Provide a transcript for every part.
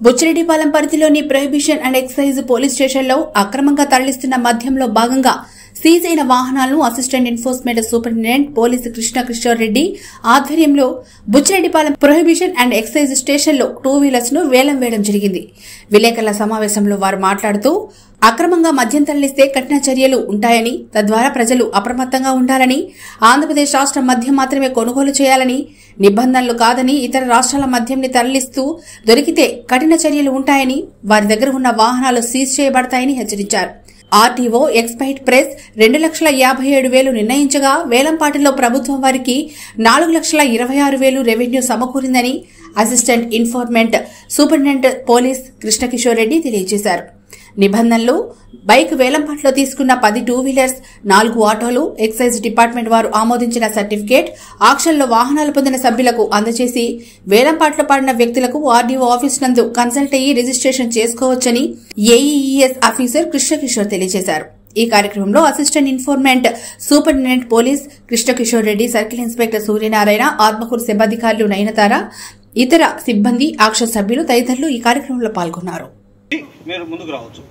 బుచ్చిరెడ్డిపాలెం పరిధిలోని prohibition and excise police స్టేషన్లో అక్రమంగా తరలిస్తున్న మద్యంలో భాగంగా సీజ్ అయిన వాహనాలను assistant enforcement superintendent police Krishna Kishore Reddy ఆధ్వర్యంలో బుచ్చిరెడ్డిపాలెం ప్రొహిబిషన్ అండ్ ఎక్సైజ్ స్టేషన్లో టూ వీలర్స్ ను వేలం వేయడం జరిగింది విలేకరుల సమావేశంలో వారు మాట్లాడుతూ అక్రమంగా మద్యం తరలిస్తే కఠిన చర్యలు ఉంటాయని తద్వారా ప్రజలు అప్రమత్తంగా ఉండాలని ఆంధ్రప్రదేశ్ రాష్ట్ర మద్యం మాత్రమే కొనుగోలు చేయాలని నిబంధనలు కాదని ఇతర రాష్ట్రాల మద్యంని తరలిస్తూ దొరికితే కఠిన చర్యలు ఉంటాయని వారి దగ్గర ఉన్న వాహనాలు సీజ్ చేయబడతాయని హెచ్చరించారు ఆర్టీఓ ఎక్స్పైట్ ప్రెస్ రెండు లక్షల యాభై ఏడు వేలు నిర్ణయించగా వేలంపాటిలో ప్రభుత్వం వారికి నాలుగు లక్షల ఇరవై ఆరు వేలు రెవెన్యూ సమకూరిందని assistant enforcement superintendent police Krishnakishore Reddy తెలియజేశారు నిబంధనలు బైక్ వేలంపాట్లో తీసుకున్న పది టూ వీలర్స్ నాలుగు ఆటోలు ఎక్సైజ్ డిపార్ట్మెంట్ వారు ఆమోదించిన సర్టిఫికేట్ ఆక్షన్లో వాహనాలు పొందిన సభ్యులకు అందజేసి వేలంపాట్లో పడిన వ్యక్తులకు ఆర్డీఓ ఆఫీస్ నందు కన్సల్ట్ అయ్యి రిజిస్ట్రేషన్ చేసుకోవచ్చని ఏఈఈఎస్ ఆఫీసర్ కృష్ణకిషోర్ తెలియజేశారు ఈ కార్యక్రమంలో assistant enforcement superintendent police Krishnakishore Reddy circle inspector Suryanarayana Atmakur సిబ్బందికారులు నయనతార ఇతర సిబ్బంది ఆక్షన్ సభ్యులు తదితరులు ఈ కార్యక్రమంలో పాల్గొన్నారు మీరు ముందుకు రావచ్చు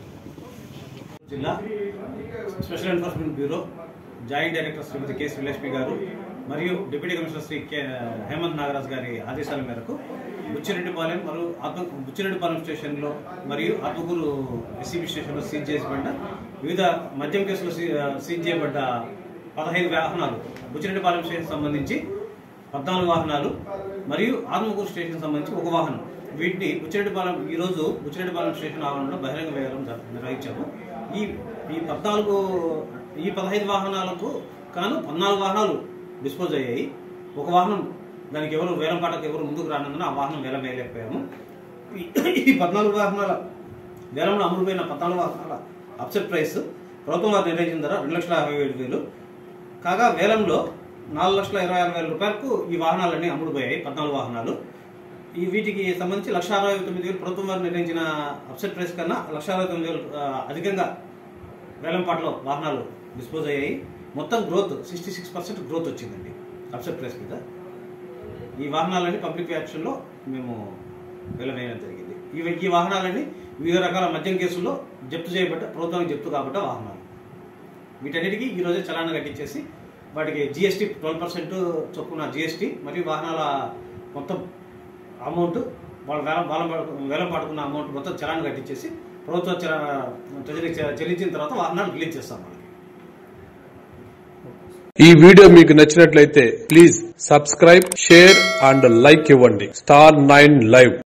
జిల్లా special enforcement bureau joint director Srimathi K Srilakshmi గారు మరియు deputy commissioner Sri K Hemanth Nagaraj గారి ఆదేశాల మేరకు బుచ్చిరెడ్డిపాలెం మరియు ఆత్మ బుచ్చిరెడ్డిపాలెం స్టేషన్లో మరియు ఆత్మకూరు ఎస్సీబీ స్టేషన్లో సీజ్ చేయబడ్డ వివిధ మద్యం కేసులు సీ- సీజ్ చేయబడ్డ పదహైదు వాహనాలు బుచ్చిరెడ్డిపాలెం స్టేషన్ సంబంధించి పద్నాలుగు వాహనాలు మరియు ఆత్మకూరు స్టేషన్ సంబంధించి ఒక వాహనం వీటిని బుచ్చిరెడ్డిపాలెం ఈరోజు బుచ్చిరెడ్డిపాలెం స్టేషన్ ఆవరణలో బహిరంగ వేలం జ- నిర్వహించాము ఈ ఈ పద్నాలుగు ఈ పదహైదు వాహనాలకు కాను పద్నాలుగు వాహనాలు డిస్పోజ్ అయ్యాయి ఒక వాహనం దానికి ఎవరు వేలం పాటకు ఎవరు ముందుకు రానందున ఆ వాహనం వేలం వేయలేకపోయాము ఈ- ఈ పద్నాలుగు వాహనాల వేలంలో అమ్ముడుపోయిన పద్నాలుగు వాహనాల అప్సెట్ ప్రైస్ ప్రభుత్వం వారు నిర్ణయించిన ధర రెండు లక్షల యాభై ఏడు వేలు కాగా వేలంలో నాలుగు లక్షల ఇరవై ఆరు వేల రూపాయలకు ఈ వాహనాలన్నీ అమ్ముడుపోయాయి పద్నాలుగు వాహనాలు ఈ వీటికి సంబంధించి లక్ష అరవై తొమ్మిది వేలు ప్రభుత్వం వారు నిర్ణయించిన అప్సెట్ ప్రైస్ కన్నా లక్ష అరవై తొమ్మిది వేలు ఆ, అధికంగా వేలంపాటలో వాహనాలు డిస్పోజ్ అయ్యాయి మొత్తం growth sixty six percent growth వచ్చిందండి అప్సెట్ ప్రైస్ మీద ఈ వాహనాలన్నీ పబ్లిక్ యాక్షన్లో మేము వేలం జరిగింది ఇవి ఈ వాహనాలన్నీ వివిధ రకాల మద్యం కేసుల్లో జప్తు చేయబడ్డ ప్రభుత్వానికి జప్తు కాబట్ట వాహనాలు వీటన్నిటికీ ఈరోజే చలానా కట్టించేసి వాటికి జిఎస్టీ ట్వెల్వ్ పర్సెంట్ చొప్పున జిఎస్టీ మరియు వాహనాల మొత్తం అమౌంట్ వాళ్ళ వేలం వేలం పాడు- వేలం పాడుకున్న అమౌంట్ మొత్తం చలానా కట్టించేసి ప్రభుత్వ చల- ట్రెజరీకి చె- చెల్లించిన తర్వాత వాహనాలు రిలీజ్ చేస్తాం వాళ్ళకి ఈ వీడియో మీకు నచ్చినట్లయితే please subscribe share and like ఇవ్వండి స్టార్ నైన్ లైవ్